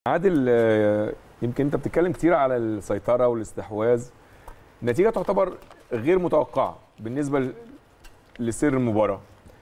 عادل آه، يمكن انت بتتكلم كتير على السيطره والاستحواذ النتيجه تعتبر غير متوقعه بالنسبه ل- لسير المباراه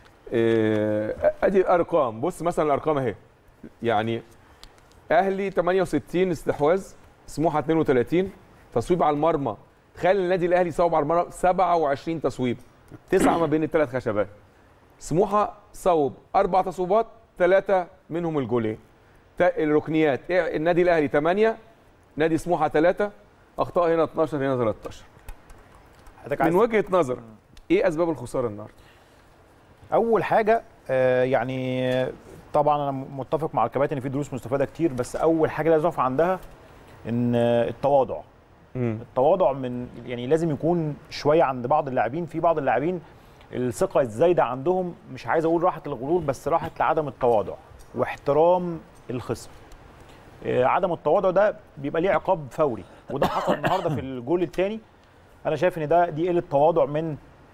آه، ادي الارقام بص مثلا الارقام اهي يعني اهلي 68 استحواذ سموحه 32 تصويب على المرمى تخيل النادي الاهلي صوب على المرمى 27 تصويب تسعه ما بين الثلاث خشبات سموحه صوب اربع تصويبات ثلاثه منهم الجولين تا- الركنيات إيه، النادي الاهلي 8 نادي سموحه 3 اخطاء هنا 12 هنا 13 حضرتك من عايز وجهه نظرك ايه اسباب الخساره النهارده اول حاجه آه، يعني طبعا انا متفق مع الكباتن ان في دروس مستفاده كتير بس اول حاجه لازم اقف عندها ان آه، التواضع التواضع من يعني لازم يكون شويه عند بعض اللاعبين في بعض اللاعبين الثقه الزايده عندهم مش عايز اقول راحه الغرور بس راحه لعدم التواضع واحترام الخصم آه، عدم التواضع ده بيبقى ليه عقاب فوري وده حصل النهارده في الجول الثاني انا شايف ان ده دي قله تواضع من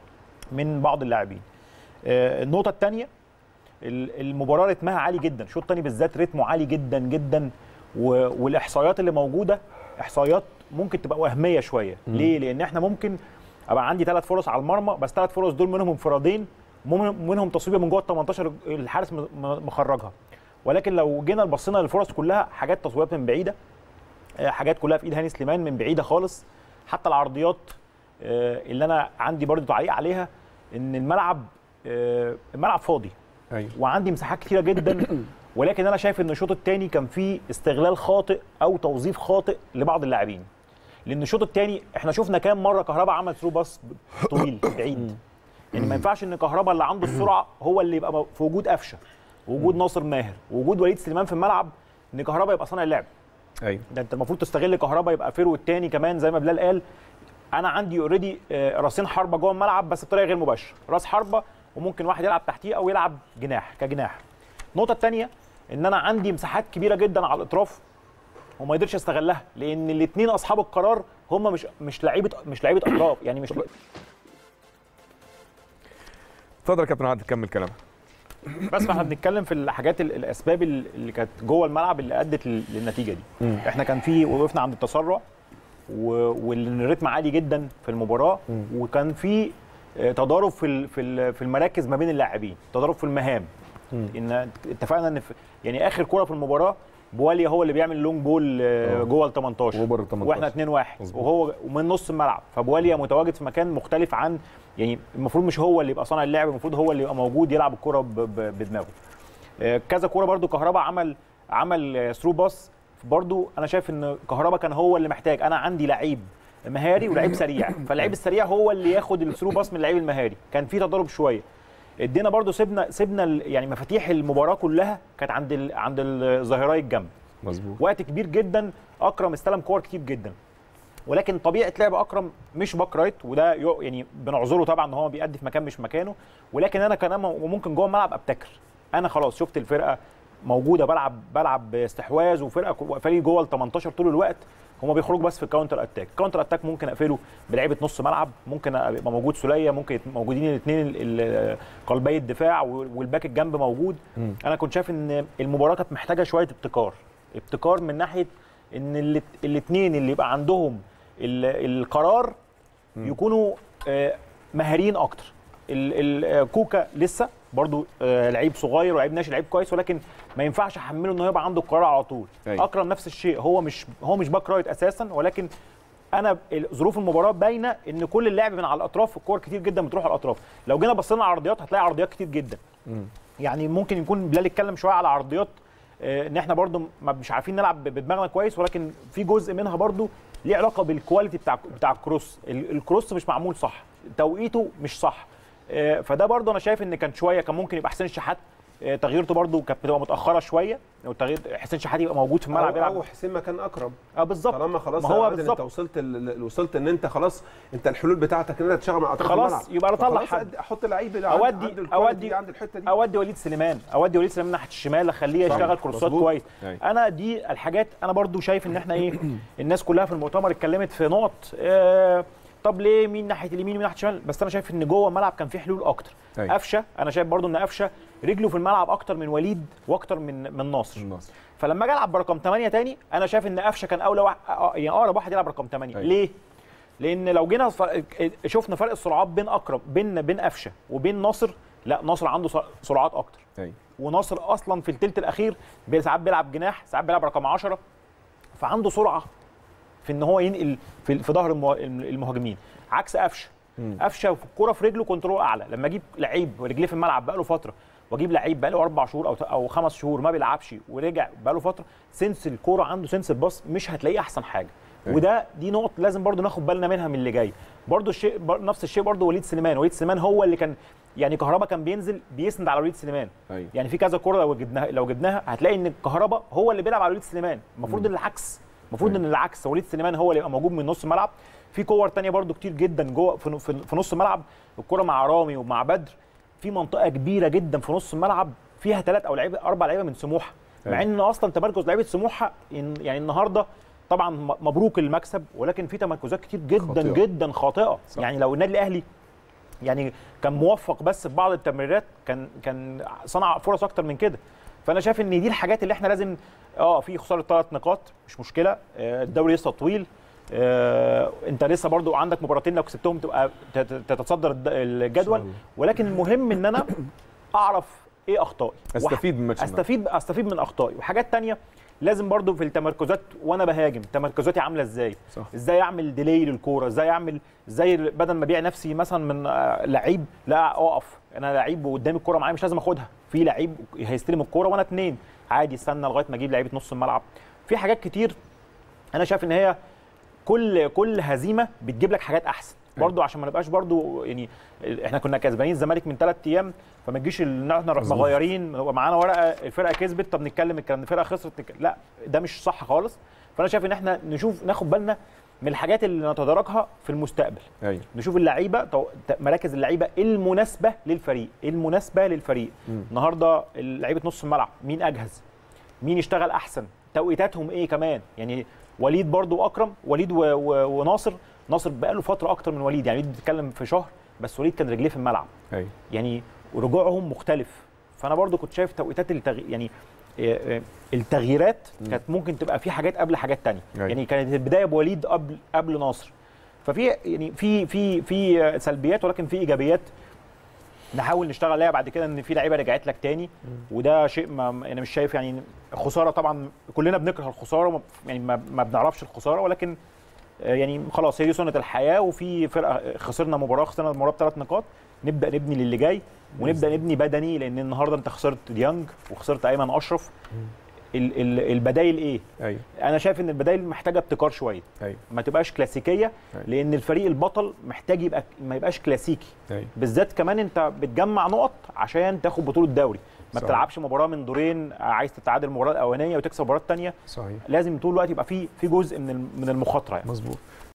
من بعض اللاعبين آه، النقطه الثانيه المباراه رتمها عالي جدا الشوط الثاني بالذات رتمه عالي جدا جدا و- والاحصائيات اللي موجوده احصائيات ممكن تبقى وهميه شويه ليه لان احنا ممكن ابقى عندي ثلاث فرص على المرمى بس ثلاث فرص دول منهم انفرادين ومنهم منهم تصويبه من جوه ال 18 الحارس م- م- مخرجها ولكن لو جينا بصينا للفرص كلها حاجات تصويبات من بعيده آه، حاجات كلها في ايد هاني سليمان من بعيده خالص حتى العرضيات آه، اللي انا عندي برضو تعليق عليها ان الملعب آه، الملعب فاضي ايوه وعندي مساحات كتيره جدا ولكن انا شايف ان الشوط الثاني كان فيه استغلال خاطئ او توظيف خاطئ لبعض اللاعبين لان الشوط الثاني احنا شفنا كام مره كهربا عمل ثرو باص طويل بعيد يعني ما ينفعش ان كهربا اللي عنده السرعه هو اللي يبقى في وجود قفشه وجود ناصر ماهر وجود وليد سليمان في الملعب ان كهربا يبقى صانع اللعب ايوه ده انت المفروض تستغل كهربا يبقى فيرو الثاني كمان زي ما بلال قال انا عندي اوريدي راسين حربه جوه الملعب بس بطريقه غير مباشره راس حربه وممكن واحد يلعب تحتيه او يلعب جناح كجناح النقطه الثانيه ان انا عندي مساحات كبيره جدا على الاطراف وما قدرش استغلها لان الاثنين اصحاب القرار هم مش مش لعيبه مش لعيبه اطراف يعني مش اتفضل يا كابتن عادل كمل كلامك بس ما احنا بنتكلم في الحاجات ال- الاسباب ال- اللي كانت جوه الملعب اللي ادت لل- للنتيجه دي مم. احنا كان في وقفنا عند التسرع و- والريتم عالي جدا في المباراه وكان في آه، تضارب في ال- في ال- في المراكز ما بين اللاعبين تضارب في المهام ان اتفقنا ان في يعني اخر كره في المباراه بواليا هو اللي بيعمل لونج بول آه، آه. جوه ال 18 وبره ال 18. واحنا 2 1 مظبوط. وهو ومن نص الملعب فبواليا متواجد في مكان مختلف عن يعني المفروض مش هو اللي يبقى صانع اللعب المفروض هو اللي يبقى موجود يلعب الكره ب- ب- بدماغه آه، كذا كوره برده كهربا عمل عمل ثرو باص برده انا شايف ان كهربا كان هو اللي محتاج انا عندي لعيب مهاري ولعيب سريع فاللعيب السريع هو اللي ياخد الثرو باص من اللعيب المهاري كان في تضارب شويه ادينا برده سيبنا سيبنا ال- يعني مفاتيح المباراه كلها كانت عند ال عند الظاهراي الجنب مظبوط وقت كبير جدا اكرم استلم كور كتير جدا ولكن طبيعه لعب اكرم مش باك رايت وده يو- يعني بنعذره طبعا ان هو بيأدي في مكان مش مكانه ولكن انا كان أما- وممكن جوه الملعب ابتكر انا خلاص شفت الفرقه موجوده بلعب بلعب استحواذ وفرقه واقفه لي جوه ال 18 طول الوقت هما بيخرجوا بس في الكاونتر اتاك الكاونتر اتاك ممكن اقفله بلعيبه نص ملعب ممكن يبقى موجود سوليه ممكن يبقى موجودين الاثنين قلبي الدفاع والباك الجنب موجود انا كنت شايف ان المباراه كانت محتاجه شويه ابتكار ابتكار من ناحيه ان الاثنين اللي يبقى عندهم ال- القرار يكونوا آه، مهاريين اكتر ال- ال- آه، كوكا لسه برضو آه، لعيب صغير ولعيب ناشئ لعيب كويس ولكن ما ينفعش احمله ان هو يبقى عنده القرار على طول أيوة. اكرم نفس الشيء هو مش هو مش باك رايت اساسا ولكن انا ال- ظروف المباراه باينه ان كل اللعب من على الاطراف الكور كتير جدا بتروح على الاطراف لو جينا بصينا على العرضيات هتلاقي عرضيات كتير جدا يعني ممكن يكون بلال اتكلم شويه على عرضيات آه، ان احنا برضو ما مش عارفين نلعب ب- بدماغنا كويس ولكن في جزء منها برضو ليه علاقه بالكواليتي بتاع بتاع الكروس ال- الكروس مش معمول صح توقيته مش صح آه، فده برضو انا شايف ان كان شويه كان ممكن يبقى حسين الشحات آه، تغييرته برضو كانت بتبقى متاخره شويه لو تغيير حسين الشحات يبقى موجود في الملعب أو, يلعب او حسين مكان اكرم اه بالظبط طالما خلاص ما يا هو عادل انت بالظبط وصلت ال- ال- وصلت ان انت خلاص انت الحلول بتاعتك ان انت تشتغل مع اطراف خلاص، الملعب يبقى أطلع فخلاص حد. أدي- احط لعيب اللي اودي عنده الكواليتي اودي دي عند الحته دي اودي وليد سليمان اودي وليد سليمان ناحيه الشمال اخليه صح، يشتغل كورسات مظبوط. كويس أيوة. انا دي الحاجات انا برضو شايف ان احنا ايه الناس كلها في المؤتمر اتكلمت في نقط آه طب ليه مين ناحيه اليمين ومين ناحيه الشمال بس انا شايف ان جوه الملعب كان في حلول اكتر أيوة. قفشه انا شايف برضو ان قفشه رجله في الملعب اكتر من وليد واكتر من من ناصر النصر فلما اجي العب برقم 8 تاني انا شايف ان قفشه كان اولى واحد يعني اقرب واحد يلعب رقم 8 أيوة. ليه؟ لان لو جينا ف- شفنا فرق السرعات بين اكرم بين بين قفشه وبين ناصر لا ناصر عنده سر- سرعات اكتر ايوه وناصر اصلا في الثلث الاخير بي- ساعات بيلعب جناح ساعات بيلعب رقم 10 فعنده سرعه في ان هو ينقل في في ظهر المه- المهاجمين عكس قفشه مم. قفشه في الكوره في رجله كنترول اعلى لما اجيب لعيب ورجليه في الملعب بقاله فتره واجيب لعيب بقاله اربع شهور او او خمس شهور ما بيلعبش ورجع بقاله فتره سنس الكوره عنده سنس الباص مش هتلاقيه احسن حاجه أيوة. وده دي نقط لازم برضو ناخد بالنا منها من اللي جاي برضو الشيء بر نفس الشيء برضو وليد سليمان وليد سليمان هو اللي كان يعني كهربا كان بينزل بيسند على وليد سليمان ايوه يعني في كذا كوره لو جبناها لو جبناها هتلاقي ان الكهرباء هو اللي بيلعب على وليد سليمان المفروض ان العكس المفروض أيوة. ان العكس وليد سليمان هو اللي يبقى موجود من نص الملعب في كور تانية برضو كتير جدا جوه في, في, في نص الملعب الكوره مع رامي ومع بدر في منطقه كبيره جدا في نص الملعب فيها ثلاث او لعيبه اربع لعيبه من سموحه مع أيوة. ان اصلا تمركز لعيبه سموحه إن- يعني النهارده طبعا م- مبروك المكسب ولكن في تمركزات كتير جدا خاطئة. جدا خاطئه صح. يعني لو النادي الاهلي يعني كان موفق بس في بعض التمريرات كان كان صنع فرص اكتر من كده فانا شايف ان دي الحاجات اللي احنا لازم اه في خساره ثلاث نقاط مش مشكله آه، الدوري لسه طويل آه، انت لسه برضو عندك مباراتين لو كسبتهم تبقى تت- تتصدر الد- الجدول الله. ولكن المهم ان انا اعرف ايه اخطائي استفيد من الماتش ده. استفيد استفيد من اخطائي وحاجات تانية لازم برضو في التمركزات وانا بهاجم تمركزاتي عامله ازاي صح ازاي اعمل ديلي للكوره ازاي اعمل ازاي بدل ما ابيع نفسي مثلا من آه، لعيب لا اقف انا لعيب وقدامي الكوره معايا مش لازم اخدها في لعيب هيستلم الكوره وانا اتنين عادي استنى لغايه ما اجيب لعيبه نص الملعب في حاجات كتير انا شايف ان هي كل كل هزيمه بتجيب لك حاجات احسن برضو عشان ما نبقاش برضو يعني احنا كنا كسبانين الزمالك من ثلاث ايام فما تجيش ان احنا نروح مظبوط. مغيرين هو معانا ورقه الفرقه كسبت طب نتكلم الكلام الفرقه خسرت نك- لا ده مش صح خالص فانا شايف ان احنا نشوف ناخد بالنا من الحاجات اللي نتداركها في المستقبل ايوه نشوف اللعيبه تو- ت- مراكز اللعيبه المناسبه للفريق المناسبه للفريق مم. النهارده لعيبه نص الملعب مين اجهز مين يشتغل احسن توقيتاتهم ايه كمان يعني وليد برضو واكرم وليد و... و... وناصر ناصر بقاله فتره اكتر من وليد يعني وليد بيتكلم في شهر بس وليد كان رجليه في الملعب ايوه يعني رجوعهم مختلف فانا برضو كنت شايف توقيتات التغ... يعني آه، آه، التغييرات مم. كانت ممكن تبقى في حاجات قبل حاجات تانية أيوة. يعني كانت البدايه بوليد قبل قبل ناصر ففي يعني في في في آه، سلبيات ولكن في ايجابيات نحاول نشتغل عليها بعد كده ان في لعيبه رجعت لك تاني وده شيء ما انا مش شايف يعني خساره طبعا كلنا بنكره الخساره وما- يعني ما, ما بنعرفش الخساره ولكن آه، يعني خلاص هي دي سنه الحياه وفي فرقه خسرنا مباراه خسرنا المباراه بثلاث نقاط نبدا نبني للي جاي ونبدا نبني بدني لان النهارده انت خسرت ديانج وخسرت ايمن اشرف ال- ال- البدايل ايه؟ ايوه انا شايف ان البدايل محتاجه ابتكار شويه ايوه ما تبقاش كلاسيكيه أيوة. لان الفريق البطل محتاج يبقى ما يبقاش كلاسيكي ايوه بالذات كمان انت بتجمع نقط عشان تاخد بطوله دوري ما صحيح. بتلعبش مباراه من دورين عايز تتعادل المباراه الاولانيه وتكسب المباراه الثانيه صحيح لازم طول الوقت يبقى في في جزء من الم- من المخاطره يعني مظبوط